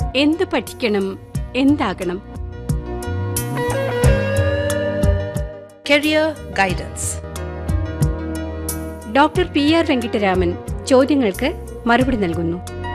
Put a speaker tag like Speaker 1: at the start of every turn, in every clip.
Speaker 1: എന്തു പഠിക്കണം എന്താകണം
Speaker 2: Career Guidance.
Speaker 1: Doctor P R Venkitaraman ചോദ്യങ്ങൾക്ക് മറുപടി നൽകുന്നു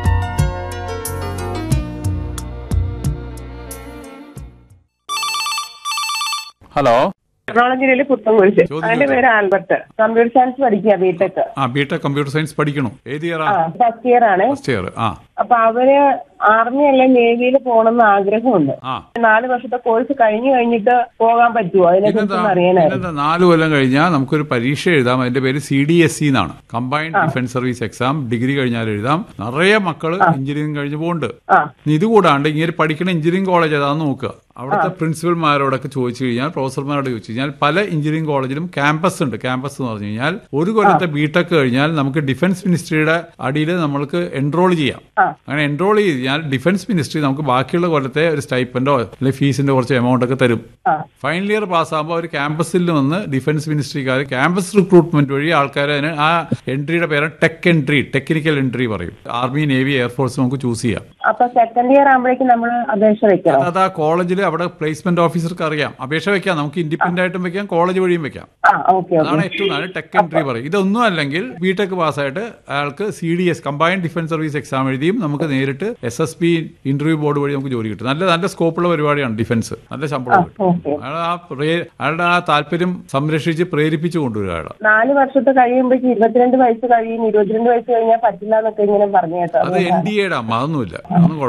Speaker 3: ഹലോ
Speaker 4: എറണാകുളം ജില്ലയിൽ പുത്തൻകുരിശ്
Speaker 3: ചോദിക്കൂ.
Speaker 4: അതിന്റെ പേര് ആൽബർട്ട് കമ്പ്യൂട്ടർ സയൻസ് പഠിക്കുക ബിടെക്
Speaker 3: ആ ബിടെക് കമ്പ്യൂട്ടർ സയൻസ് പഠിക്കണോ ഏത് ഇയറാ
Speaker 4: ആ ഫസ്റ്റ് ഇയർ ആണ്
Speaker 3: ഫസ്റ്റ് ഇയർ ആ
Speaker 4: അപ്പൊ അവര് ആർമി അല്ല നേവിയിൽ പോകണമെന്ന് ആഗ്രഹമുണ്ട്
Speaker 3: ആ
Speaker 4: നാല് വർഷത്തെ കോഴ്സ് കഴിഞ്ഞു കഴിഞ്ഞിട്ട് പോകാൻ പറ്റുമോ അതിനെ
Speaker 3: പിന്നെന്താ
Speaker 4: കുറിച്ചൊന്ന് അറിയാനായിരുന്നു
Speaker 3: പിന്നെന്താ നാല് കൊല്ലം കഴിഞ്ഞാൽ നമുക്കൊരു പരീക്ഷ എഴുതാം അതിന്റെ പേര് സി ഡി എസ് സി എന്നാണ് combined defence service exam degree കഴിഞ്ഞാൽ എഴുതാം നിറയെ മക്കള് എഞ്ചിനീയറിംഗ് കഴിഞ്ഞ് പോകുന്നുണ്ട്
Speaker 4: ആ
Speaker 3: ഇനി ഇത് കൂടാണ്ട് ഇങ്ങനെ പഠിക്കുന്ന എഞ്ചിനീയറിംഗ് കോളേജ് ഏതാന്ന് നോക്കുക അവിടുത്തെ പ്രിൻസിപ്പൽമാരോടൊക്കെ ചോദിച്ചു കഴിഞ്ഞാൽ പ്രൊഫസർമാരോട് ചോദിച്ചു കഴിഞ്ഞാൽ പല എഞ്ചിനീയറിംഗ് കോളേജിലും ക്യാമ്പസ് ഉണ്ട് ക്യാമ്പസ് എന്ന് പറഞ്ഞു കഴിഞ്ഞാൽ ഒരു കൊല്ലത്തെ ബിടെക് കഴിഞ്ഞാൽ നമുക്ക് ഡിഫൻസ് മിനിസ്ട്രിയുടെ അടിയിൽ നമ്മൾക്ക് എൻറോൾ ചെയ്യാം
Speaker 4: ആ.
Speaker 3: അങ്ങനെ എൻറോൾ ചെയ്ത് കഴിഞ്ഞാൽ ഡിഫൻസ് മിനിസ്ട്രി നമുക്ക് ബാക്കിയുള്ള കൊല്ലത്തെ ഒരു സ്റ്റൈപ്പൻഡോ അല്ലെങ്കിൽ ഫീസിന്റെ കുറച്ച് എമൗണ്ട് ഒക്കെ തരും
Speaker 4: ആ
Speaker 3: ഫൈനൽ ഇയർ പാസ്സാകുമ്പോൾ അവർ ക്യാമ്പസിൽ വന്ന് ഡിഫൻസ് മിനിസ്ട്രിക്കാർ ക്യാമ്പസ് റിക്രൂട്ട്മെന്റ് വഴി ആൾക്കാരെ അതിന് ആ എൻട്രിയുടെ പേര് ടെക് എൻട്രി ടെക്നിക്കൽ എൻട്രി പറയും ആർമി നേവി എയർഫോഴ്സ് നമുക്ക് ചൂസ് ചെയ്യാം
Speaker 4: അപ്പൊ സെക്കൻഡ് ഇയർ ആകുമ്പോഴേക്കും നമ്മൾ അപേക്ഷ വെക്കണം
Speaker 3: അത് ആ കോളേജിൽ അവിടെ പ്ലേസ്മെന്റ് ഓഫീസർക്ക് അറിയാം അപേക്ഷ വെക്കാം നമുക്ക് ഇൻഡിപെൻഡന്റ് ആയിട്ടും വെക്കാം കോളേജ് വഴിയും വെക്കാം
Speaker 4: ആ ഓക്കെ
Speaker 3: അതാണ്
Speaker 4: ഓക്കെ
Speaker 3: ഏറ്റവും നല്ല ടെക് എൻട്രി പറയും ഇതൊന്നും അല്ലെങ്കിൽ ബിടെക് പാസ്സായിട്ട് അയാൾക്ക് C D S combined defence service exam എഴുതിയും നമുക്ക് നേരിട്ട് S S P interview board വഴി നമുക്ക് ജോലി കിട്ടും നല്ല നല്ല സ്കോപ്പുള്ള പരിപാടിയാണ് ഡിഫൻസ് നല്ല ശമ്പളം കിട്ടും
Speaker 4: ഓക്കെ
Speaker 3: അയാൾ ആ പ്രേ- അയാളുടെ ആ താല്പര്യം സംരക്ഷിച്ച് പ്രേരിപ്പിച്ചു കൊണ്ടുവരിക അയാളെ
Speaker 4: നാല് വർഷത്തെ കഴിയുമ്പോഴേക്കും ഇരുപത്തിരണ്ട് വയസ്സ് കഴിയും ഇരുപത്തിരണ്ട് വയസ്സ് കഴിഞ്ഞാൽ പറ്റില്ല എന്നൊക്കെ ഇങ്ങനെ പറഞ്ഞു കേട്ടോ
Speaker 3: അത് എൻ ഡി എയുടെ അമ്മ അതൊന്നുമില്ല അതൊന്നും